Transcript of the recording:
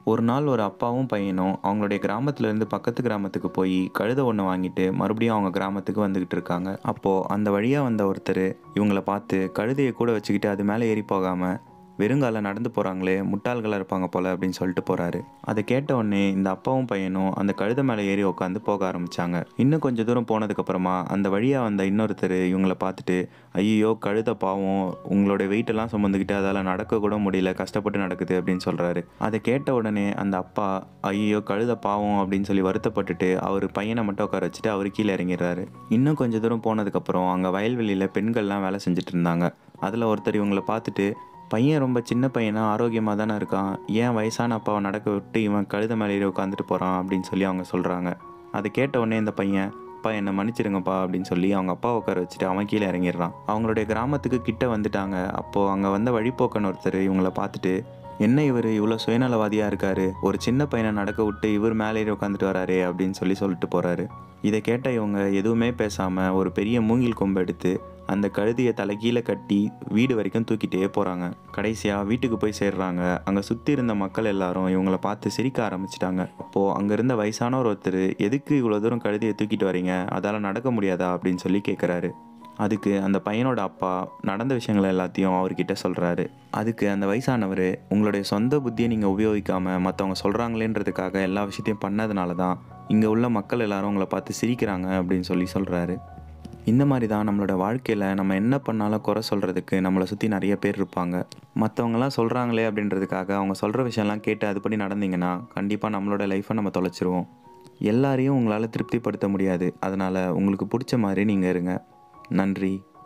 ஒரு நாள் ஒரு அப்பாவும் பையனும் அவங்களுடைய கிராமத்துல இருந்து பக்கத்து கிராமத்துக்கு போய் கழுதை ஒன்று வாங்கிட்டு மறுபடியும் அவங்க கிராமத்துக்கு வந்துக்கிட்டு இருக்காங்க அப்போது அந்த வழியாக வந்த ஒருத்தர் இவங்கள பார்த்து கழுதையை கூட வச்சுக்கிட்டு அது மேலே ஏறி போகாமல் வெறுங்கால நடந்து போகிறாங்களே முட்டாள்களாக இருப்பாங்க போல அப்படின்னு சொல்லிட்டு போகிறாரு அதை கேட்ட உடனே இந்த அப்பாவும் பையனும் அந்த கழுதை மேலே ஏறி உட்காந்து போக ஆரம்பிச்சாங்க இன்னும் கொஞ்சம் தூரம் போனதுக்கப்புறமா அந்த வழியாக வந்த இன்னொருத்தர் இவங்கள பார்த்துட்டு ஐயோ கழுதை பாவம் உங்களோட வெயிட்டெல்லாம் சுமந்துக்கிட்டு அதால் நடக்க கூட முடியல கஷ்டப்பட்டு நடக்குது அப்படின்னு சொல்கிறாரு அதை கேட்ட உடனே அந்த அப்பா ஐயோ கழுதை பாவம் அப்படின்னு சொல்லி வருத்தப்பட்டுட்டு அவர் பையனை மட்டும் உட்கார வச்சுட்டு அவர் கீழே இறங்கிடுறாரு இன்னும் கொஞ்சம் தூரம் போனதுக்கப்புறம் அங்கே வயல்வெளியில் பெண்கள்லாம் வேலை செஞ்சுட்டு இருந்தாங்க அதில் ஒருத்தர் இவங்கள பார்த்துட்டு பையன் ரொம்ப சின்ன பையனா ஆரோக்கியமாக தானே இருக்கான் ஏன் வயசான அப்பாவை நடக்க விட்டு இவன் கழுத மேலே ஏறி உட்காந்துட்டு போகிறான் அப்படின்னு சொல்லி அவங்க சொல்கிறாங்க அதை கேட்ட உடனே இந்த பையன் அப்பா என்னை மன்னிச்சிடுங்கப்பா அப்படின்னு சொல்லி அவங்க அப்பா உட்கார வச்சுட்டு அவன் கீழே இறங்கிடுறான் அவங்களுடைய கிராமத்துக்கு கிட்ட வந்துட்டாங்க அப்போது அங்கே வந்த வழிப்போக்கன் ஒருத்தர் இவங்கள பார்த்துட்டு என்ன இவர் இவ்வளோ சுயநலவாதியாக இருக்காரு ஒரு சின்ன பையனை நடக்க விட்டு இவர் மேலே ஏறி உட்காந்துட்டு வராரே அப்படின்னு சொல்லி சொல்லிட்டு போகிறாரு இதை கேட்ட இவங்க எதுவுமே பேசாமல் ஒரு பெரிய மூங்கில் கொம்பு எடுத்து அந்த கழுதியை தலைகீழ கட்டி வீடு வரைக்கும் தூக்கிட்டே போகிறாங்க கடைசியாக வீட்டுக்கு போய் சேர்றாங்க அங்கே சுற்றி இருந்த மக்கள் எல்லாரும் இவங்கள பார்த்து சிரிக்க ஆரம்பிச்சிட்டாங்க அப்போது அங்கே இருந்த வயசானவர் ஒருத்தர் எதுக்கு இவ்வளோ தூரம் கழுதியை தூக்கிட்டு வரீங்க அதால் நடக்க முடியாதா அப்படின்னு சொல்லி கேட்குறாரு அதுக்கு அந்த பையனோட அப்பா நடந்த விஷயங்கள் எல்லாத்தையும் அவர்கிட்ட சொல்கிறாரு அதுக்கு அந்த வயசானவர் உங்களுடைய சொந்த புத்தியை நீங்கள் உபயோகிக்காமல் மற்றவங்க சொல்கிறாங்களேன்றதுக்காக எல்லா விஷயத்தையும் பண்ணதுனால தான் இங்கே உள்ள மக்கள் எல்லாரும் உங்களை பார்த்து சிரிக்கிறாங்க அப்படின்னு சொல்லி சொல்கிறாரு இந்த மாதிரி தான் நம்மளோட வாழ்க்கையில் நம்ம என்ன பண்ணாலும் குறை சொல்கிறதுக்கு நம்மளை சுற்றி நிறைய பேர் இருப்பாங்க மற்றவங்களாம் சொல்கிறாங்களே அப்படின்றதுக்காக அவங்க சொல்கிற விஷயம்லாம் கேட்டு அதுபடி நடந்தீங்கன்னா கண்டிப்பாக நம்மளோட லைஃப்பை நம்ம தொலைச்சிருவோம் எல்லாரையும் உங்களால் திருப்திப்படுத்த முடியாது அதனால் உங்களுக்கு பிடிச்ச மாதிரி நீங்கள் இருங்க நன்றி